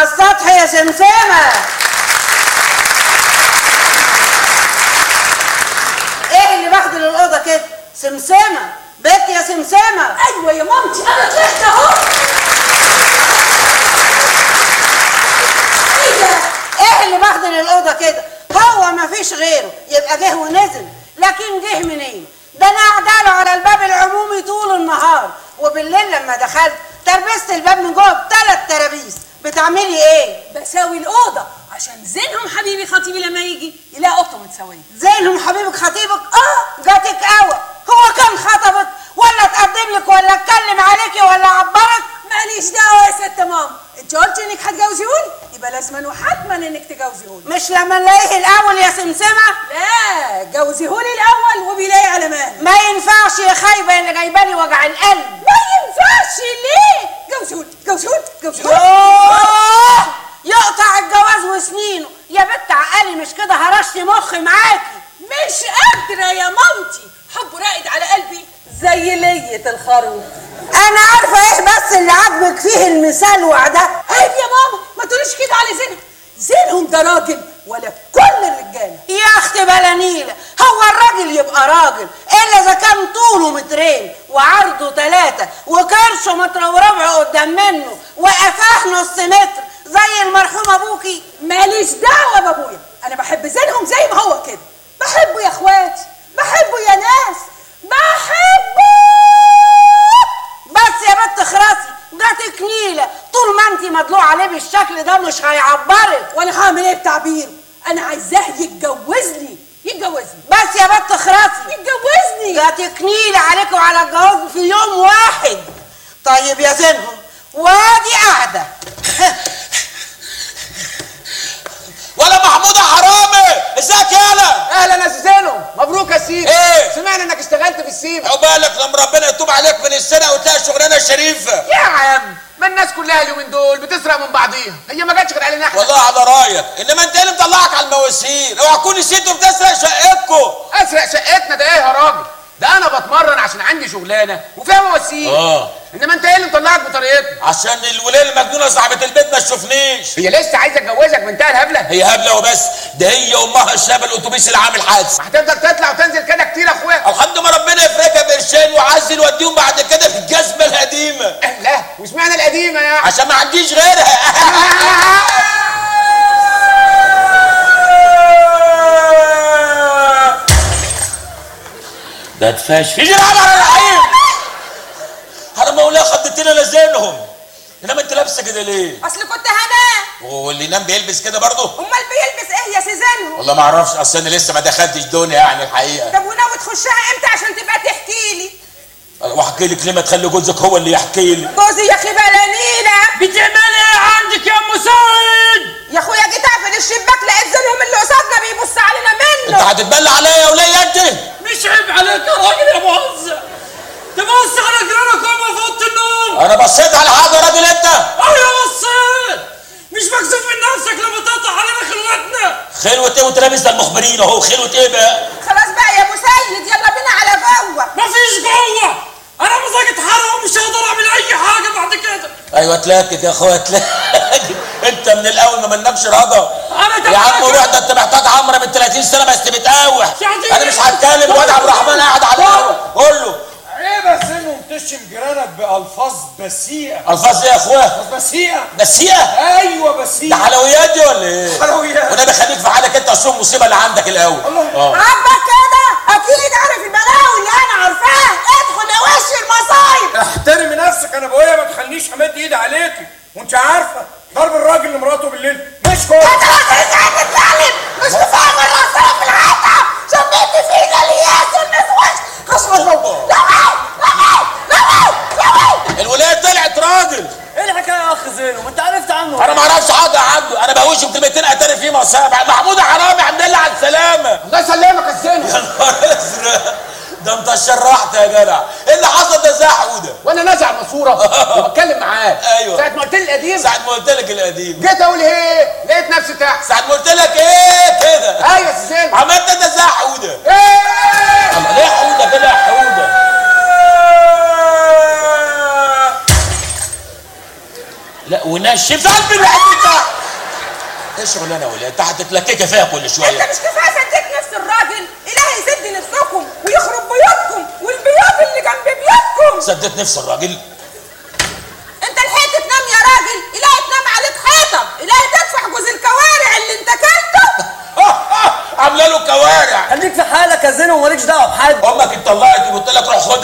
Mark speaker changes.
Speaker 1: السطح يا سمسمة ايه اللي بهدل الأوضة كده سمسمة بنت يا سمسمة
Speaker 2: ايوه يا مامتي انا طلعت اهو ايه ده
Speaker 1: ايه اللي بهدل الأوضة كده هو ما فيش غيره يبقى جه ونزل لكن جه منين ده انا قاعده على الباب العمومي طول النهار وبالليل لما دخلت تربست الباب من جوه بثلاث ترابيس بتعملي ايه
Speaker 2: بساوي الاوضه عشان زينهم حبيبي خطيبي لما يجي يلاقي اوضته متساويه
Speaker 1: زينهم حبيبك خطيبك اه جاتك قوي هو كان خطبك ولا اتقدم لك ولا اتكلم عليكي ولا عبرك
Speaker 2: ماليش دعوه يا ست ماما انت قلت انك هتجوزيهولي يبقى لازما وحتما انك تجوزيهولي
Speaker 1: مش لما نلاقيه الاول يا سمسمه
Speaker 2: لا جوزيهولي الاول وبيلاقي على مال
Speaker 1: ما ينفعش يا خايبه اللي جايبالي وجع القلب
Speaker 2: ما ينفعش ليه جوزيهولي جوزيهولي جوزيهولي
Speaker 1: يوه يقطع الجواز وسنينه يا بنت عقلي مش كده هرشت مخي معاكي
Speaker 2: مش قادره يا مامتي حبه راقد على قلبي زي لية الخروف
Speaker 1: انا عارفه ايه بس اللي عاجبك فيه المثال وعده
Speaker 2: عيب يا ماما ما تقوليش كده على زينهم زينهم ده راجل ولا كل الرجاله
Speaker 1: يا اختي بلانيله هو الراجل يبقى راجل الا اذا كان طوله مترين وعرضه ثلاثه وكرشه متر وربع قدام منه وقفاه نص متر زي المرحوم ابوكي
Speaker 2: ماليش دعوه بابويا انا بحب زينهم زي ما هو كده بحبه يا اخواتي بحبه يا ناس بحبه
Speaker 1: بس يا بنت خراسي جاتك نيله طول ما انت مدلوع عليه بالشكل ده مش هيعبرك
Speaker 2: وانا هعمل ايه بتعبير انا عايزاه يتجوزني يتجوزني
Speaker 1: بس يا بنت خراسي
Speaker 2: يتجوزني
Speaker 1: جاتك نيله عليكم على الجواز في يوم واحد طيب يا زينهم وادي قاعده
Speaker 3: ولا محمود حرامي ازيك يالا
Speaker 4: اهلا يا زينو مبروك يا سيدي
Speaker 3: ايه؟
Speaker 4: سمعنا انك اشتغلت في السيما
Speaker 3: عقبالك لما ربنا يتوب عليك من السنه وتلاقي شغلانه شريفه
Speaker 4: يا عم ما الناس كلها اليومين دول بتسرق من بعضيها هي ما جاتش غير علينا احنا
Speaker 3: والله على رايك انما انت اللي مطلعك على المواسير اوعى تكون نسيتوا بتسرق شقتكم
Speaker 4: اسرق شقتنا ده ايه يا راجل ده انا بتمرن عشان عندي شغلانه وفيها مواسير
Speaker 3: اه.
Speaker 4: انما انت ايه اللي مطلعك بطريقتنا
Speaker 3: عشان الولايه المجنونه صاحبه البيت ما تشوفنيش
Speaker 4: هي لسه عايزه اتجوزك بنتها الهبله
Speaker 3: هي هبله وبس ده هي امها الشاب الاتوبيس اللي عامل حادثه
Speaker 4: هتفضل تطلع وتنزل كده كتير يا اخويا
Speaker 3: الحمد ما ربنا يفرجها بقرشين وعزل وديهم بعد كده في الجزمه القديمه
Speaker 4: لا واشمعنى القديمه يا
Speaker 3: عشان ما عنديش غيرها ده اتفاش يجي العب على العين انا مولاي خدتنا لزينهم انما انت لابسه كده ليه؟
Speaker 2: اصل كنت هنام
Speaker 3: واللي ينام بيلبس كده برضه؟
Speaker 2: امال بيلبس ايه يا سيزانو
Speaker 3: والله ما اعرفش اصل انا لسه ما دخلتش دنيا يعني الحقيقه
Speaker 2: طب وناوي تخشها امتى عشان تبقى تحكي لي
Speaker 3: واحكي لك ليه ما تخلي جوزك هو اللي يحكي لي
Speaker 2: جوزي يا اخي بلانينا
Speaker 3: بتعملي ايه عندك يا ام سعيد؟
Speaker 2: يا اخويا جيت اقفل الشباك لقيت زينهم اللي قصادنا بيبص علينا
Speaker 3: انت
Speaker 2: منه
Speaker 3: هتتبلى عليا يا وليه انت؟
Speaker 5: مش عيب عليك يا راجل يا موزع تبص على جيرانك وهم في اوضه النوم
Speaker 3: انا بصيت على حاجه يا راجل انت
Speaker 5: ايوه بصيت مش مكسوف من نفسك لما تقطع علينا خلوتنا
Speaker 3: خلوة ايه وانت لابس ده المخبرين اهو خلوة ايه بقى؟
Speaker 2: خلاص بقى يا ابو سيد يلا بينا على جوه
Speaker 5: مفيش جوه انا مزاجي اتحرق ومش هقدر اعمل اي حاجه بعد كده
Speaker 3: ايوه اتلاكت يا اخويا اتلاكت انت من الاول ما منكش رضا
Speaker 5: انا
Speaker 3: يا عم
Speaker 5: كمان-
Speaker 3: روح ده انت محتاج عمره من 30 سنه بس بتقاوح
Speaker 5: يعني
Speaker 3: انا مش هتكلم الواد عبد الرحمن قاعد على القهوه قول له
Speaker 6: عيب يا زينهم تشتم جيرانك بألفاظ بسيئة
Speaker 3: الفاظ ايه يا اخويا؟
Speaker 6: بسيئة
Speaker 3: نسيئه
Speaker 6: أيوة
Speaker 3: ده
Speaker 6: بسيئة
Speaker 3: حلويات دي ولا ايه؟
Speaker 6: حلويات
Speaker 3: والنبي خليك في حالك انت اصل المصيبه اللي عندك الاول اه
Speaker 2: عبك كده اكيد عارف البلاوي اللي انا عارفاها ادخل يا وش المصايب
Speaker 6: احترمي نفسك أنا بقولها ما تخلينيش أمد إيدي عليكي وأنت عارفة ضرب الراجل لمراته بالليل مش كويس
Speaker 2: انت راجل ازاي تتكلم مش كفايه مره اصرف في الحته شميت في جليات والنسوان خش خش لا لا لا لا
Speaker 3: الولايه طلعت راجل
Speaker 5: ايه الحكايه يا اخ زينو ما انت عرفت عنه
Speaker 3: انا ما اعرفش حاجه عنده انا بهوش بكلمتين اتاري فيه مصابع محمود حرامي الحمد لله على السلامه
Speaker 4: الله يسلمك يا زينو
Speaker 3: يا نهار ازرق ده انت شرحت يا جدع ايه اللي حصل ده ازاي حوده
Speaker 4: وانا نازع الماسوره وبتكلم معاك
Speaker 3: أيوة.
Speaker 4: ساعه ما قلت لي القديم
Speaker 3: ساعه ما قلت لك القديم
Speaker 4: جيت اقول ايه لقيت نفسي تحت
Speaker 3: ساعه ما قلت لك ايه كده
Speaker 4: ايوه يا زينو
Speaker 3: عملت انت ازاي حوده
Speaker 4: ايه
Speaker 3: الله ليه حوده كده يا حوده لا ونشف قلبي الحته ايه شغلانه ولا انت هتتلككي فيها كل
Speaker 2: انت
Speaker 3: شويه
Speaker 2: مش كفايه سديت نفس الراجل الهي يسد نفسكم ويخرب بيوتكم والبيوت اللي جنب بيوتكم
Speaker 3: سدت نفس الراجل
Speaker 2: انت لحقت تنام يا راجل الهي تنام عليك حيطه الهي تدفع جوز الكوارع اللي انت كلته
Speaker 3: عامله له كوارع
Speaker 7: خليك في حالك يا زينو ومالكش دعوه بحد
Speaker 3: امك اتطلقت وقلت لك روح خدها